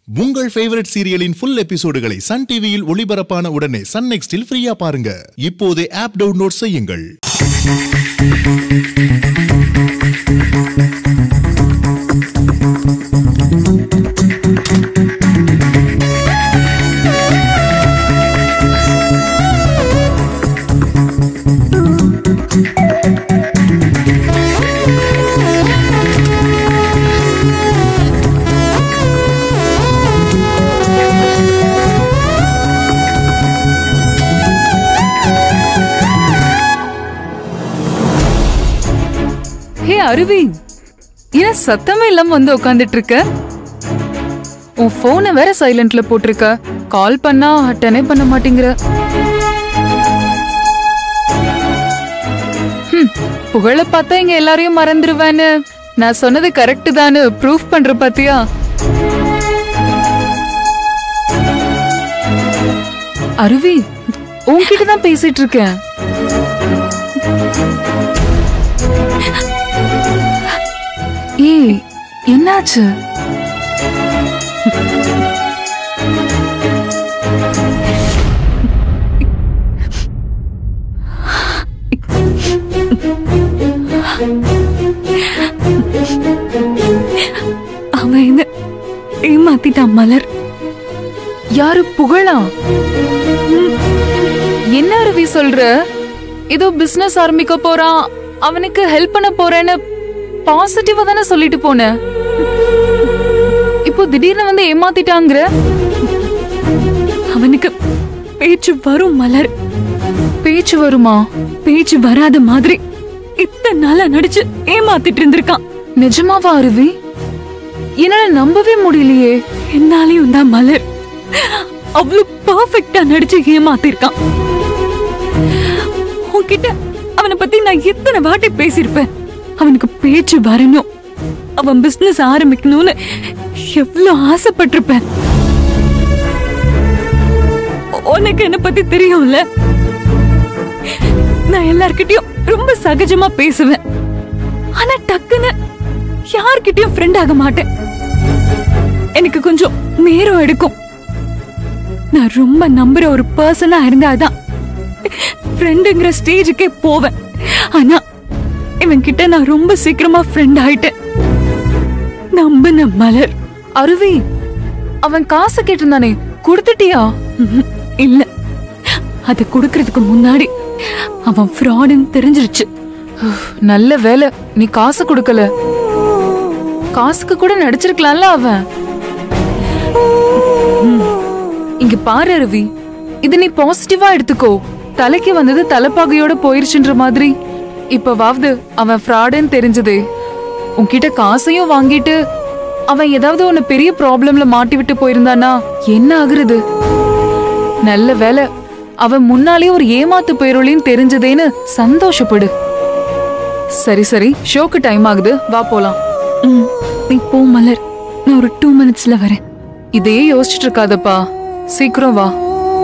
உங்கள் ஃபேவரட் சீரியலின் ஃபுல் எபிசோடுகளை சன் டிவியில் ஒளிபரப்பான உடனே சன் நெக்ஸ்டில் ஃப்ரீயா பாருங்க இப்போதே ஆப் டவுன்லோட் செய்யுங்கள் ஹே அருவி ஏன் சத்தமே இல்லாம வந்து உட்காந்துட்டு இருக்க உன் போனை வேற சைலண்ட்ல போட்டிருக்க கால் பண்ணா அட்டனே பண்ண மாட்டேங்கிற ஹம், புகழ பார்த்தா இங்க எல்லாரையும் மறந்துருவேன்னு நான் சொன்னது கரெக்ட் தானு ப்ரூஃப் பண்ற பாத்தியா அருவி உன்கிட்ட தான் பேசிட்டு இருக்கேன் ஏய் என்னாச்சு அவன் என்ன ஏமாத்திட்டான் மலர் யாரு புகழா ம், என்ன அருவி சொல்ற ஏதோ பிசினஸ் ஆரம்பிக்க போறான் அவனுக்கு ஹெல்ப் பண்ண போறேன்னு பாசிட்டிவா தானே சொல்லிட்டு போன இப்போ திடீர்னு வந்து ஏமாத்திட்டாங்கிற அவனுக்கு பேச்சு வரும் மலர் பேச்சு வருமா பேச்சு வராத மாதிரி இத்தனை நாளா நடிச்சு ஏமாத்திட்டு இருந்திருக்கான் நிஜமாவா அருவி என்னால நம்பவே முடியலையே என்னாலையும் தான் மலர் அவ்வளவு பர்ஃபெக்டா நடிச்சு ஏமாத்திருக்கான் உன்கிட்ட அவனை பத்தி நான் எத்தனை வாட்டி பேசியிருப்பேன் அவனுக்கு பேச்சு வரணும் அவன் பிசினஸ் ஆரம்பிக்கணும்னு எவ்வளவு ஆசைப்பட்டிருப்பேன் உனக்கு என்ன பத்தி தெரியும்ல நான் எல்லார்கிட்டயும் ரொம்ப சகஜமா பேசுவேன் ஆனா டக்குன்னு யார்கிட்டயும் ஃப்ரெண்ட் ஆக மாட்டேன் எனக்கு கொஞ்சம் நேரம் எடுக்கும் நான் ரொம்ப நம்புற ஒரு பர்சனா இருந்தாதான் ஃப்ரெண்டுங்கிற ஸ்டேஜுக்கே போவேன் ஆனா இவன் கிட்ட நான் ரொம்ப சீக்கிரமா ஃப்ரெண்ட் ஆயிட்டேன் நம்பின மலர் அருவி அவன் காசு கேட்டிருந்தானே கொடுத்துட்டியா ம்ஹும். இல்ல அது கொடுக்கறதுக்கு முன்னாடி அவன் ஃப்ராடுன்னு தெரிஞ்சிருச்சு உஃப், நல்ல வேலை நீ காசு கொடுக்கல காசுக்கு கூட நடிச்சிருக்கலாம்ல அவன் ம். இங்க பாரு அருவி இது நீ பாசிட்டிவா எடுத்துக்கோ தலைக்கு வந்தது தலைப்பாகையோட போயிருச்சுன்ற மாதிரி இப்பவாவது அவன் ஃப்ராடுன்னு தெரிஞ்சதே உன்கிட்ட காசையும் வாங்கிட்டு அவன் ஏதாவது உன்னை பெரிய ப்ராப்ளம்ல மாட்டி விட்டு போயிருந்தானா என்ன ஆகுறது நல்ல வேலை அவன் முன்னாலே ஒரு ஏமாத்து போயிருளின்னு தெரிஞ்சதேன்னு சந்தோஷப்படு சரி சரி ஷோக்கு டைம் ஆகுது வா போலாம் ம், நீ போ மலர் நான் ஒரு டூ மினிட்ஸ்ல வரேன் இதே யோசிச்சுட்டு இருக்காதப்பா சீக்கிரம் வா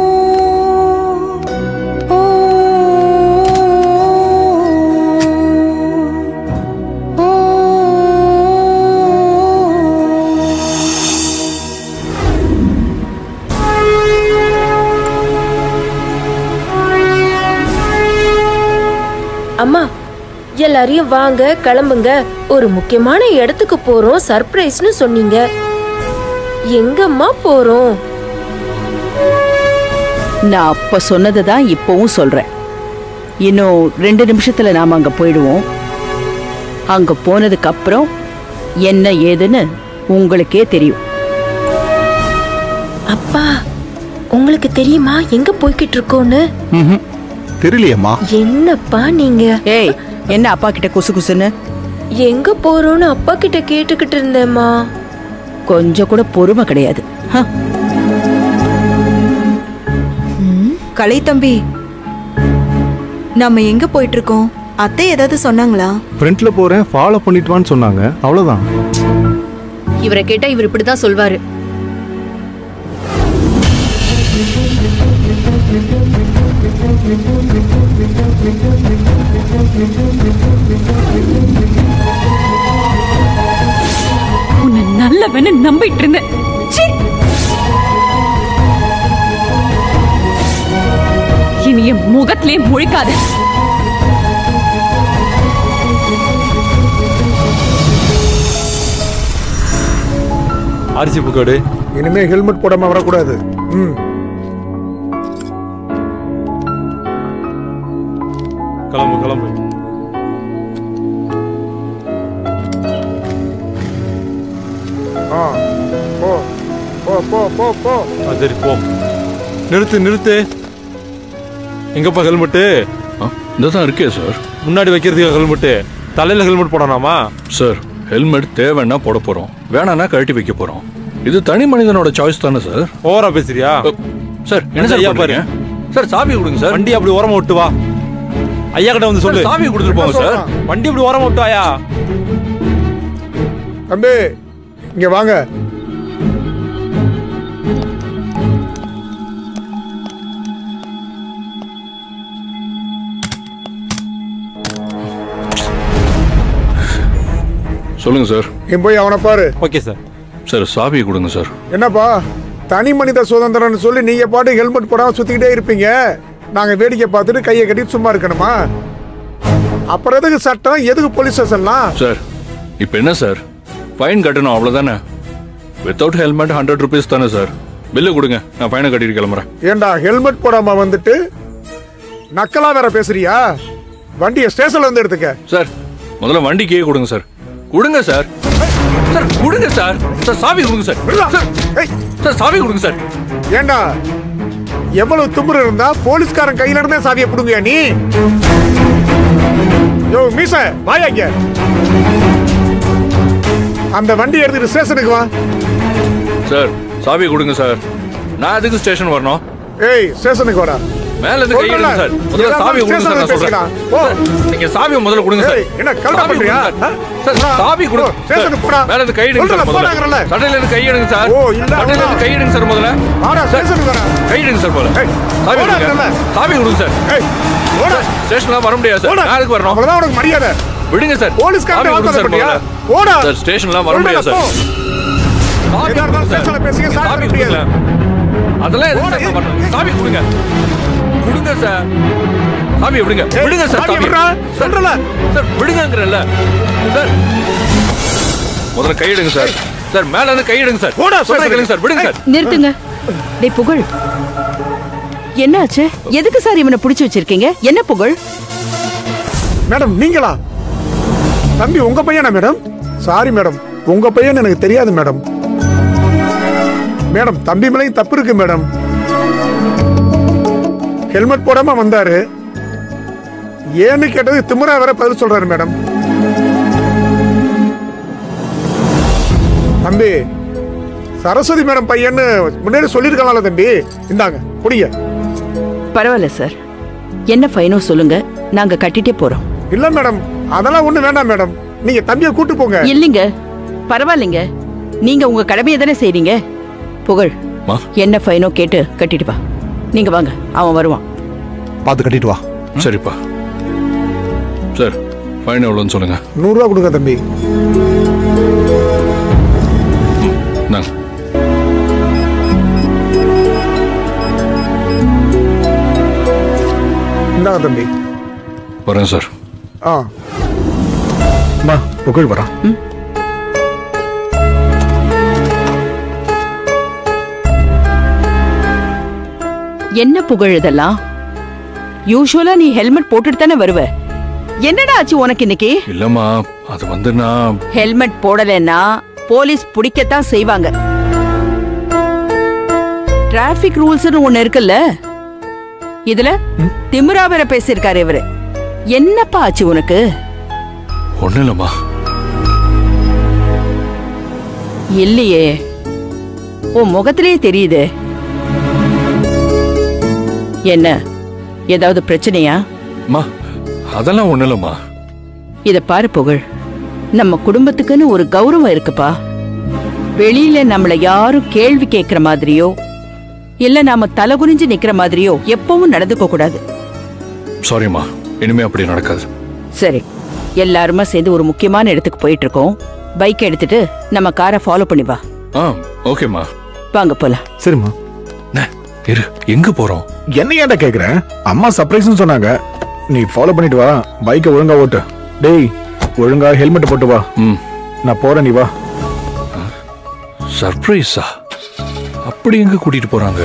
அம்மா எல்லாரையும் வாங்க கிளம்புங்க ஒரு முக்கியமான இடத்துக்கு போறோம் சர்ப்ரைஸ்னு சொன்னீங்க எங்கம்மா போறோம் நான் அப்ப சொன்னதை தான் இப்பவும் சொல்றேன் இன்னும் ரெண்டு நிமிஷத்துல நாம அங்க போயிடுவோம் அங்க போனதுக்கு அப்புறம் என்ன ஏதுன்னு உங்களுக்கே தெரியும் அப்பா உங்களுக்கு தெரியுமா எங்க போய்கிட்டு இருக்கோன்னு ம்ஹும். தெரியலையேம்மா என்னப்பா நீங்க ஏய் என்ன அப்பா கிட்ட குசு குசுன்னு எங்க போறோம்னு அப்பா கிட்ட கேட்டுக்கிட்டு இருந்தேம்மா கொஞ்சம் கூட பொறுமை கிடையாது ஹ, கலை தம்பி நம்ம எங்க போயிட்டு இருக்கோம் அத்தை ஏதாவது சொன்னாங்களா ஃப்ரண்ட்ல போறேன் ஃபாலோ பண்ணிட்டு வான்னு சொன்னாங்க அவ்வளவுதான் இவரை கேட்டா இவர் இப்படிதான் சொல்வாரு உன்னை நல்லவன்னு நம்பிட்டு இருந்தேன் ச்சீ! என் முகத்திலே முழிக்காத அரிசி புக்காடு இனிமே ஹெல்மெட் போடாம வரக்கூடாது ம் கிளம்பு கிளம்பு ஆ போ போ போ போ போ ஆ, சரி போ நிறுத்து நிறுத்து எங்கப்பா ஹெல்மெட்டு இந்த தான் இருக்கே சார் முன்னாடி வைக்கிறதுக்கு ஹெல்மெட்டு தலையில ஹெல்மெட் போடணுமா சார் ஹெல்மெட் தேவைன்னா போட போறோம் வேணான்னா கழட்டி வைக்க போறோம் இது தனி மனிதனோட சாய்ஸ் தானே சார் ஓவரா பேசுறியா சார் என்ன சார் ஐயா பாரு சார் சாவி கொடுங்க சார் வண்டி அப்படி ஓரமா விட்டு வா ஐயா கிட்ட வந்து சொல்லு சார், சாவி கொடுத்துட்டு போங்க சார் வண்டி அப்படி ஓரமா விட்டு வாயா தம்பி இங்க வாங்க சொல்லுங்க சார் நீ போய் அவனை பாரு ஓகே சார் சார் சாவியை கொடுங்க சார் என்னப்பா தனி மனித சுதந்திரம்னு சொல்லி நீங்க பாட்டு ஹெல்மெட் போடாம சுத்திக்கிட்டே இருப்பீங்க நாங்க வேடிக்கை பார்த்துட்டு கையை கட்டிட்டு சும்மா இருக்கணுமா அப்புறம் எதுக்கு சட்டம் எதுக்கு போலீஸ் ஸ்டேஷன்லாம் சார் இப்போ என்ன சார் ஃபைன் கட்டணும் அவ்வளோதானே வித்தவுட் ஹெல்மெட் ஹண்ட்ரட் ருபீஸ் தானே சார் பில்லு கொடுங்க நான் ஃபைனை கட்டிட்டு கிளம்புறேன் ஏண்டா ஹெல்மெட் போடாம வந்துட்டு நக்கலா வேற பேசுறியா வண்டியை ஸ்டேஷன்ல வந்து எடுத்துக்க சார் முதல்ல வண்டி கீழே கொடுங்க சார் கொடுங்க சார் சார் கொடுங்க சார் சார் சாவி கொடுங்க சார் சார் சார் சாவி கொடுங்க சார் ஏண்டா எவ்வளவு தும்புரு இருந்தா போலீஸ்காரன் கையில இருந்தே சாவியை புடுங்கயா நீ யோ மீச வாயா இங்க அந்த வண்டி எடுத்துட்டு ஸ்டேஷனுக்கு வா சார் சாவி கொடுங்க சார் நான் எதுக்கு ஸ்டேஷன் வரணும் ஏய் ஸ்டேஷனுக்கு வாடா மேல இருந்து கை எடுங்க சார் முதல்ல சாவி கொடுங்க சார் நான் சொல்றேன் சார், நீங்க சாவியை முதல்ல கொடுங்க சார் ஏய், என்ன கல்டா சாவி பண்றியா? கொடுங்க சார். சார் சாவி கொடுங்க ஸ்டேஷனுக்கு போடா. மேல இருந்து கை எடுங்க சார் சொல்றேன், முதல்ல போடாங்கறல. சட்டையில இருந்து கை எடுங்க சார் ஓ, இல்ல, சட்டையில இருந்து கை எடுங்க சார் முதல்ல வாடா சார், ஸ்டேஷனுக்கு வாடா கை எடுங்க சார் முதல்ல சாவி போடா, கொடுங்க இல்ல. சாவி கொடுங்க சார் ஏய் போடா ஸ்டேஷன்லாம் வர முடியாது சார் நான் எதுக்கு வரணும் அவ்வளவுதான் உனக்கு மரியாதை விடுங்க சார் போலீஸ்காரன் சாவி கொடுங்க வார்த்தை சார் பண்ணியா? முதல்ல போடா. சார் ஸ்டேஷன்லாம் வர சொல்றேன், முடியாது சார் போ. எதா இருந்தாலும் ஸ்டேஷன்ல பேசுங்க, சாவி சாவி கொடுக்க முடியாது. கொடுங்க அதெல்லாம் எதுக்கு சார் நான் பண்ணணும்? சாவி கொடுங்க கொடுங்க சார் சாவி விடுங்க ஏய், விடுங்க சார் சாவியை சாவி விட்றா. சொல்றல. சார் விடுங்கங்கறல்ல சார் முதல்ல கை எடுங்க சார் சார் மேல இருந்து கை எடுங்க சார் போடா, சொல்றேன் ஸ்டேஷனுக்கு. கேளுங்க சார் விடுங்க சார் நிறுத்துங்க டேய் புகழ் என்னாச்சு எதுக்கு சார் இவனை பிடிச்சு வச்சிருக்கீங்க என்ன புகழ் மேடம் நீங்களா தம்பி உங்க பையனா மேடம் சாரி மேடம் உங்க பையன் எனக்கு தெரியாது மேடம் மேடம் தம்பி மேலையும் தப்பு இருக்கு மேடம் ஹெல்மெட் போடாம வந்தாரு ஏன்னு கேட்டது திமிரா வேற பதில் சொல்றாரு மேடம் தம்பி சரஸ்வதி மேடம் பையன்னு முன்னாடி சொல்லியிருக்கலாம்ல தம்பி இந்தாங்க புடிங்க பரவாயில்ல சார் என்ன ஃபைனோ சொல்லுங்க நாங்க கட்டிட்டே போறோம் இல்ல மேடம் அதெல்லாம் ஒண்ணு வேண்டாம் மேடம் நீங்க தம்பியை கூட்டு போங்க இல்லைங்க பரவாயில்லைங்க நீங்க உங்க கடமையை தானே செய்றீங்க புகழ் மா. என்ன ஃபைனோ கேட்டு கட்டிட்டு வா நீங்க வாங்க அவன் வருவான் பார்த்து கட்டிட்டு வா சரிப்பா சார் ஃபைன் எவ்வளோன்னு சொல்லுங்க நூறு ரூபா கொடுங்க தம்பி நாங்க இந்தாங்க தம்பி வரேன் சார் ஆ மா புகழ் வரான் என்ன புகழ் இதெல்லாம் யூஸ்வலா நீ ஹெல்மெட் போட்டுட்டு தானே வருவ என்னடா ஆச்சு உனக்கு இன்னைக்கு இல்லம்மா அது வந்து நான் ஹெல்மெட் போடலைன்னா போலீஸ் பிடிக்கத்தான் செய்வாங்க டிராபிக் ரூல்ஸ்னு ஒண்ணு இருக்குல்ல இதுல திமிரா வேற பேசியிருக்காரு இவரு என்னப்பா ஆச்சு உனக்கு ஒன்றும் இல்லைம்மா இல்லையே உன் முகத்திலேயே தெரியுது என்ன ஏதாவது பிரச்சனையா அம்மா அதெல்லாம் ஒன்றும் இல்லைம்மா இத பாரு புகழ் நம்ம குடும்பத்துக்குன்னு ஒரு கௌரவம் இருக்குப்பா வெளியில நம்மள யாரும் கேள்வி கேட்கிற மாதிரியோ இல்ல நாம தலை குனிஞ்சு நிக்கிற மாதிரியோ எப்பவும் நடந்துக்க கூடாது சாரிம்மா இனிமே அப்படி நடக்காது சரி எல்லாருமா சேர்ந்து ஒரு முக்கியமான இடத்துக்கு போயிட்டு இருக்கோம் பைக் எடுத்துட்டு நம்ம காரை ஃபாலோ பண்ணி வா ஆ ஓகேம்மா வாங்க போலாம் சரிம்மா அண்ணே, இரு எங்க போறோம் என்ன ஏன்டா கேக்குற அம்மா சர்ப்ரைஸ்னு சொன்னாங்க நீ ஃபாலோ பண்ணிட்டு வா பைக்கை ஒழுங்கா ஓட்டு டேய் ஒழுங்கா ஹெல்மெட் போட்டு வா ம் நான் போறேன் நீ வா சர்ப்ரைஸா அப்படி எங்க கூட்டிட்டு போறாங்க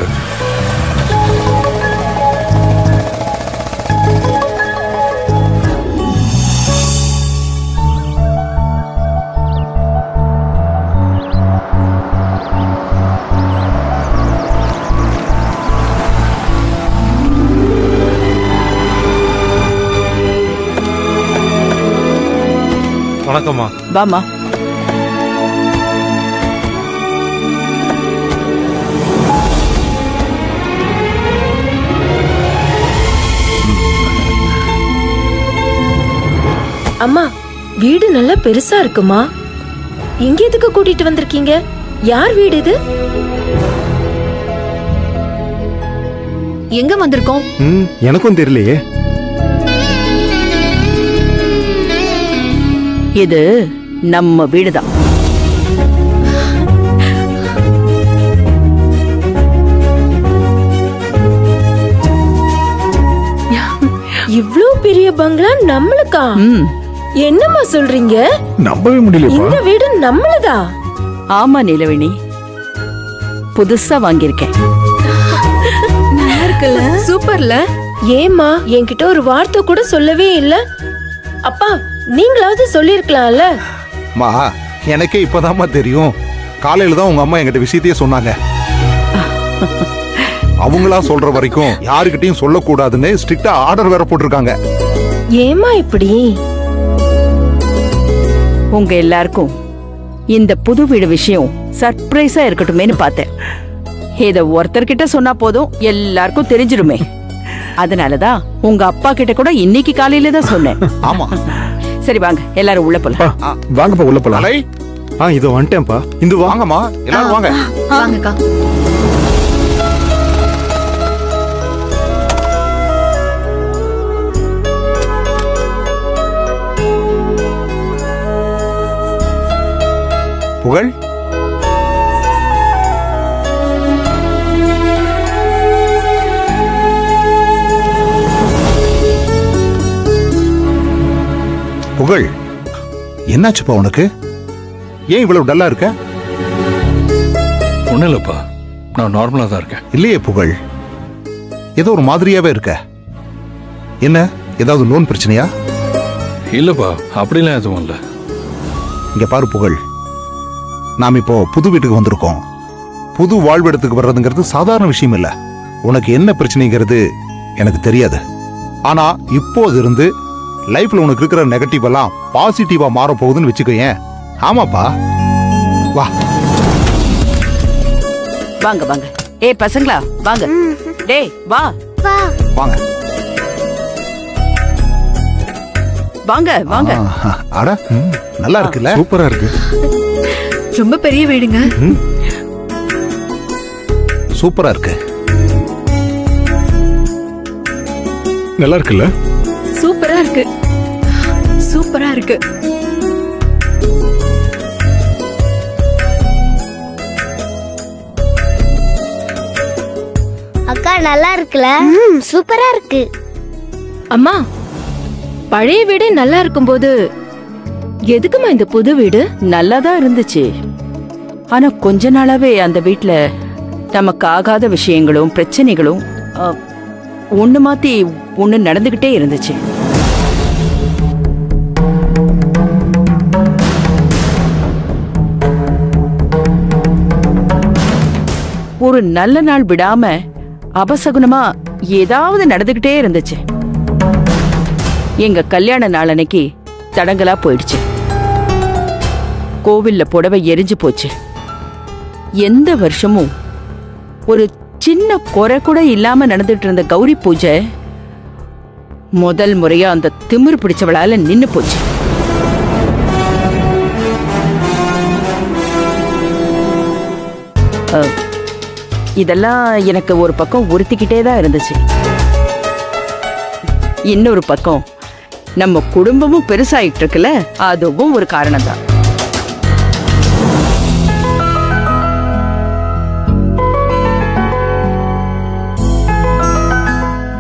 வணக்கம்மா வாமா அம்மா வீடு நல்லா பெருசா இருக்குமா எங்க எதுக்கு கூட்டிட்டு வந்திருக்கீங்க யார் வீடு இது எங்க வந்திருக்கோம் ம் எனக்கும் தெரியலையே இது நம்ம வீடுதான் இவ்ளோ பெரிய பங்களா நம்மளுக்கா ம் என்னம்மா சொல்றீங்க நம்பவே முடியலப்பா இந்த வீடு நம்மளுதா ஆமா நிலவேணி புதுசா வாங்கியிருக்கேன் சூப்பர்ல ஏம்மா என்கிட்ட ஒரு வார்த்தை கூட சொல்லவே இல்ல அப்பா நீங்களாவது சொல்லிருக்கலாம்ல மா எனக்கே இப்பதாம்மா தெரியும் காலையில தான் உங்க அம்மா என்கிட்ட விஷயத்தையே சொன்னாங்க அவங்களா சொல்ற வரைக்கும் யாருக்கிட்டையும் சொல்லக்கூடாதுன்னு ஸ்ட்ரிக்டா ஆர்டர் வேற போட்டிருக்காங்க ஏம்மா இப்படி உங்க எல்லாருக்கும் இந்த புது வீடு விஷயம் சர்ப்ரைஸா இருக்கட்டுமேனு பார்த்தேன் இத ஒருத்தர்கிட்ட சொன்னா போதும் எல்லாருக்கும் தெரிஞ்சிடுமே அதனாலதான் உங்க அப்பா கிட்ட கூட இன்னைக்கு காலையில தான் சொன்னேன் ஆமா சரி வாங்க எல்லாரும் உள்ள போலாம் பா வாங்கப்பா உள்ள போலாம் அலை ஆ இதோ வந்துட்டேன்ப்பா இந்த வாங்கம்மா எல்லாரும் வாங்க வாங்கக்கா புகழ் புகழ் என்னாச்சுப்பா உனக்கு ஏன் இவ்வளவு டல்லா இருக்க ஒண்ணும் இல்லப்பா நான் நார்மலா தான் இருக்கேன் இல்லையே புகழ் ஏதோ ஒரு மாதிரியாவே இருக்க என்ன ஏதாவது லோன் பிரச்சனையா இல்லப்பா அப்படிலாம் எதுவும் இல்ல இங்க பாரு புகழ் நாம் இப்போ புது வீட்டுக்கு வந்திருக்கோம் புது வாழ்விடத்துக்கு வர்றதுங்கிறது சாதாரண விஷயம் இல்ல உனக்கு என்ன பிரச்சனைங்கிறது எனக்கு தெரியாது ஆனா இப்போது இருந்து லைஃப்ல உனக்கு இருக்கிற நெகட்டிவ் எல்லாம் பாசிட்டிவா மாற போகுதுன்னு வச்சுக்கோயேன் ஆமாப்பா வா வாங்க வாங்க ஏய் பசங்களா வாங்க டேய் வா வாங்க வாங்க வாங்க ஆ, அட ம், நல்லா இருக்குல்ல சூப்பரா இருக்கு ரொம்ப பெரிய வீடுங்க சூப்பரா இருக்கு நல்லா இருக்குல்ல சூப்பரா இருக்கு சூப்பரா இருக்கு அக்கா நல்லா இருக்குல்ல சூப்பரா இருக்கு அம்மா பழைய வீடே நல்லா இருக்கும்போது எதுக்குமா இந்த புது வீடு நல்லாதான் இருந்துச்சு ஆனா கொஞ்ச நாளாவே அந்த வீட்ல நமக்கு ஆகாத விஷயங்களும் பிரச்சனைகளும் அ, ஒண்ணு மாத்தி ஒண்ணு நடந்துகிட்டே இருந்துச்சு ஒரு நல்ல நாள் விடாம அபசகுனமா ஏதாவது நடந்துகிட்டே இருந்துச்சு எங்க கல்யாண நாள் அன்னைக்கு தடங்கலா போயிடுச்சு கோவில்ல புடவை எரிஞ்சு போச்சு எந்த வருஷமும் ஒரு சின்ன குறை கூட இல்லாம நடந்துட்டு இருந்த கௌரி பூஜை முதல் முறையா அந்த திமிரு பிடிச்சவளால நின்னு போச்சு அஹ், இதெல்லாம் எனக்கு ஒரு பக்கம் உறுத்திக்கிட்டே தான் இருந்துச்சு இன்னொரு பக்கம் நம்ம குடும்பமும் பெருசாயிட்டு இருக்குல்ல அதுவும் ஒரு காரணம் தான்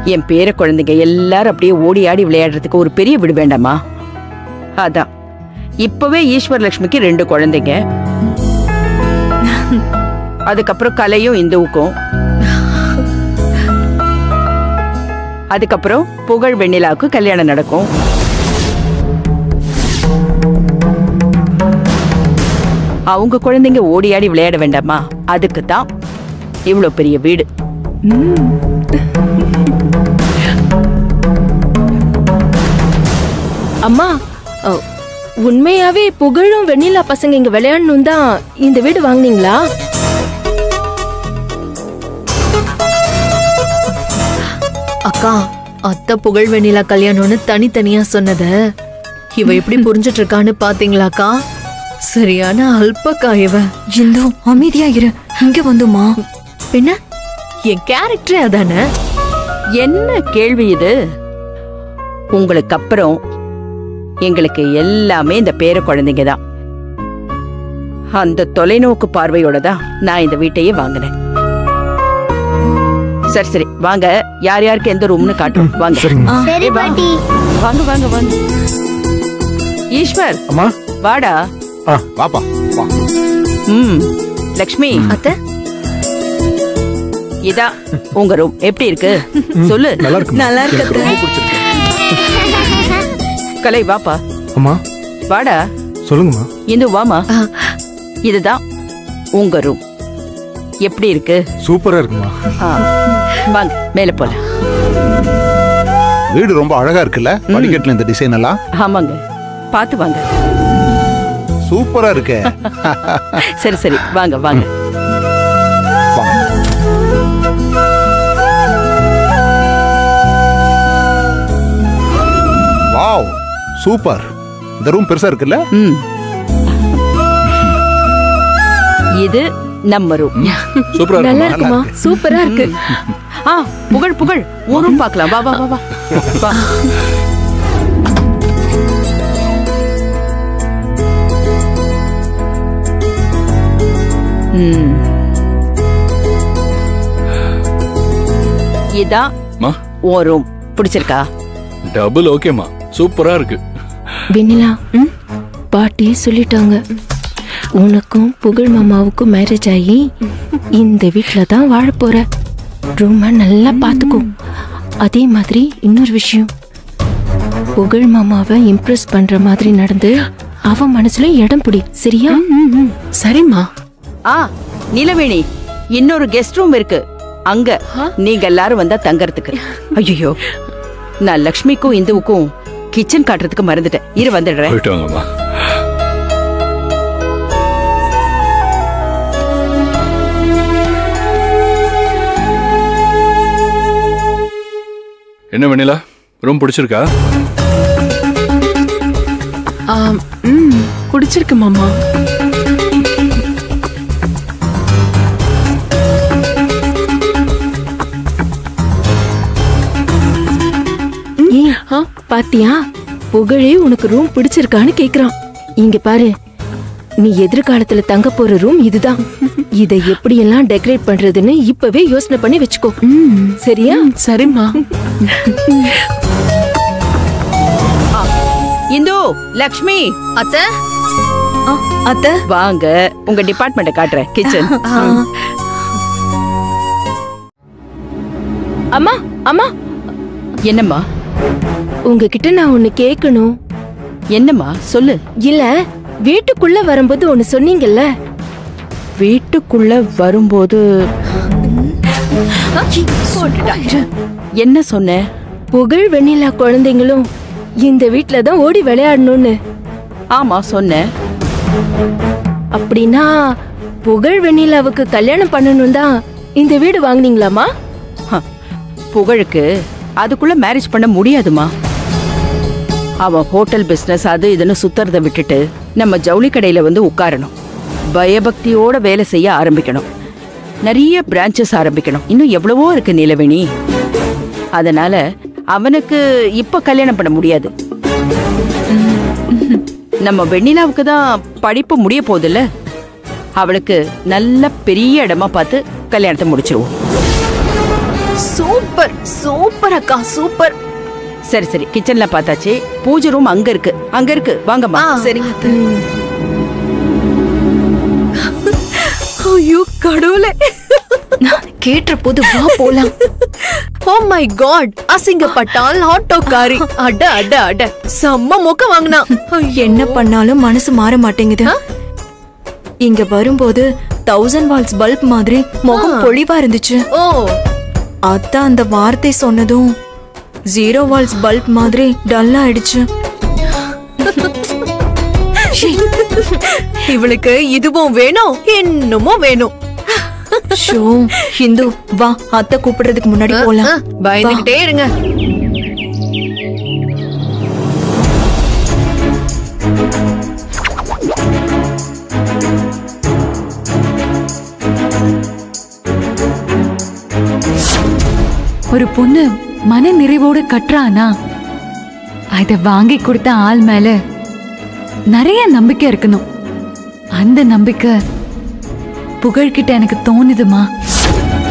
என் பேர குழந்தைங்க எல்லாரும் அப்படியே ஓடி ஆடி விளையாடுறதுக்கு ஒரு பெரிய வீடு வேண்டாமா அதான் இப்பவே ஈஸ்வர் லட்சுமிக்கு ரெண்டு குழந்தைங்க அதுக்கப்புறம் கலையும் இந்துவுக்கும் அதுக்கப்புறம் புகழ் வெண்ணிலாவுக்கு கல்யாணம் நடக்கும் அவங்க குழந்தைங்க ஓடி ஆடி விளையாட வேண்டாமா அதுக்கு தான் இவ்வளோ பெரிய வீடு அம்மா அ, உண்மையாவே புகழும் வெண்ணிலா பசங்க இங்க விளையாடணும் தான் இந்த வீடு வாங்குனீங்களா அக்கா அத்தை புகழ் வெண்ணிலா கல்யாணம்னு தனித்தனியா சொன்னத இவ எப்படி புரிஞ்சிட்டு இருக்கான்னு பாத்தீங்களாக்கா சரியான அல்பக்கா இவ இந்து அமைதியா இரு இங்க வந்துமா பின்ன என் கேரக்டரே அதானே என்ன கேள்வி இது உங்களுக்கு அப்புறம் எங்களுக்கு எல்லாமே இந்த பேர குழந்தைங்க தான் அந்த தொலைநோக்கு பார்வையோட தான் நான் இந்த வீட்டையே வாங்கினேன் சரி சரி வாங்க யார் யாருக்கு எந்த ரூம்னு காட்டும் வாங்க சரி ஏய், வா. பாட்டி வாங்க வாங்க வாங்க ஈஸ்வர் அம்மா வாடா ஆ வாப்பா வா ம் லக்ஷ்மி அத்தை இதா உங்க ரூம் எப்படி இருக்கு சொல்லு நல்லா இருக்கு நல்லா இருக்கு அத்தை. ரொம்ப பிடிச்சிருக்கு கலை வாப்பா அம்மா வாடா சொல்லுங்கம்மா இந்து வாமா இதுதான் உங்க ரூம் எப்படி இருக்கு சூப்பரா இருக்குமா ஆ, வாங்க மேல போலாம் வீடு ரொம்ப அழகா இருக்குல்ல படிக்கட்டுல இந்த டிசைன் எல்லாம் ஆமாங்க பாத்து வாங்க சூப்பரா இருக்கே சரி சரி வாங்க வாங்க வாவ் சூப்பர் இந்த ரூம் பெருசா இருக்குல்ல ம் இது நம்ம ரூம் சூப்பரா நல்லா இருக்குமா இருக்குமா சூப்பரா இருக்கு ஆ புகழ் புகழ் உன் ரூம் பார்க்கலாம் வா வா வா வா வா ம். இதான் மா உன் ரூம் பிடிச்சிருக்கா டபுள் ஓகேமா சூப்பரா இருக்கு வெண்ணிலா பாட்டி சொல்லிட்டாங்க உனக்கும் புகழ் மாமாவுக்கும் மேரேஜ் ஆகி இந்த வீட்டில் தான் வாழ போற ரொம்ப நல்லா பார்த்துக்கோ அதே மாதிரி இன்னொரு விஷயம் புகழ் மாமாவை இம்ப்ரெஸ் பண்ற மாதிரி நடந்து அவ மனசுல இடம் பிடி சரியா சரிம்மா ஆ நிலவேணி இன்னொரு கெஸ்ட் ரூம் இருக்கு அங்க நீங்க எல்லாரும் வந்தா தங்கறதுக்கு ஐயோ நான் லக்ஷ்மிக்கும் இந்துவுக்கும் கிச்சன் காட்டுறதுக்கு மறந்துட்டேன் இரு வந்துடுறேன் போயிட்டு வாங்கம்மா என்ன வெண்ணிலா ரூம் பிடிச்சிருக்கா ஆம், ம் பிடிச்சிருக்கு மாமா ஏய் பாத்தியா புகழே உனக்கு ரூம் பிடிச்சிருக்கான்னு கேக்குறான் இங்க பாரு நீ எதிர்காலத்துல தங்க போற ரூம் இதுதான் இதை எப்படியெல்லாம் டெக்கரேட் பண்றதுன்னு இப்பவே யோசனை பண்ணி வச்சுக்கோ சரியா சரிம்மா இந்து லக்ஷ்மி அத்தை அத்தை வாங்க உங்க டிபார்ட்மெண்ட்ட காட்டுறேன் கிச்சன் அம்மா அம்மா என்னம்மா உங்ககிட்ட நான் ஒண்ணு கேட்கணும் என்னம்மா சொல்லு இல்ல வீட்டுக்குள்ள வரும்போது ஒண்ணு சொன்னீங்கல்ல வீட்டுக்குள்ள வரும்போது என்ன சொன்ன புகழ் வெண்ணிலா குழந்தைங்களும் இந்த வீட்ல தான் ஓடி விளையாடணும்னு ஆமா சொன்னேன் அப்படின்னா புகழ் வெண்ணிலாவுக்கு கல்யாணம் பண்ணணும் தான் இந்த வீடு வாங்குனீங்களாமா ஹ, புகழுக்கு அதுக்குள்ள மேரேஜ் பண்ண முடியாதுமா அவன் ஹோட்டல் பிசினஸ் அது இதுன்னு சுத்துறத விட்டுட்டு நம்ம ஜவுளி கடையில வந்து உட்காரணும் பயபக்தியோட வேலை செய்ய ஆரம்பிக்கணும் நிறைய பிரான்ச்சஸ் ஆரம்பிக்கணும் இன்னும் எவ்வளவோ இருக்கு நீலவேணி அதனால அவனுக்கு இப்ப கல்யாணம் பண்ண முடியாது நம்ம வெண்ணிலாவுக்கு தான் படிப்பு முடிய போகுதுல்ல அவளுக்கு நல்ல பெரிய இடமா பார்த்து கல்யாணத்தை முடிச்சிருவோம் சூப்பர் சூப்பர் சூப்பர் அக்கா சூப்பர் சரி சரி கிச்சன்ல பார்த்தாச்சு பூஜை ரூம் அங்க இருக்கு அங்க இருக்கு வாங்கம்மா சரிங்க அத்தை. ஐயோ கடவுளே கேட்டுற போது வா போலாம் ஓ மை காட் அசிங்கப்பட்டால் ஆட்டோக்காரி அட அட அட செம்ம மொக்க வாங்கினா என்ன பண்ணாலும் மனசு மாற மாட்டேங்குது இங்க வரும்போது தௌசண்ட் வால்ஸ் பல்ப் மாதிரி முகம் ஆ. பொழிவா இருந்துச்சு ஓ அதான் அந்த வார்த்தை சொன்னதும் ஜீரோ வால்ஸ் பல்ப் மாதிரி டல் ஆயிடுச்சு இவளுக்கு இதுவும் வேணும் இன்னமும் வேணும் ஷோ ஹிந்து வா அத்தை கூப்பிடுறதுக்கு முன்னாடி போலாம் ஆ, பயந்துகிட்டே இருங்க ஒரு பொண்ணு மன நிறைவோடு கட்டுறானா அத வாங்கி கொடுத்த ஆள் மேல நிறைய நம்பிக்கை இருக்கணும் அந்த நம்பிக்கை புகழ்கிட்ட எனக்கு தோணுதுமா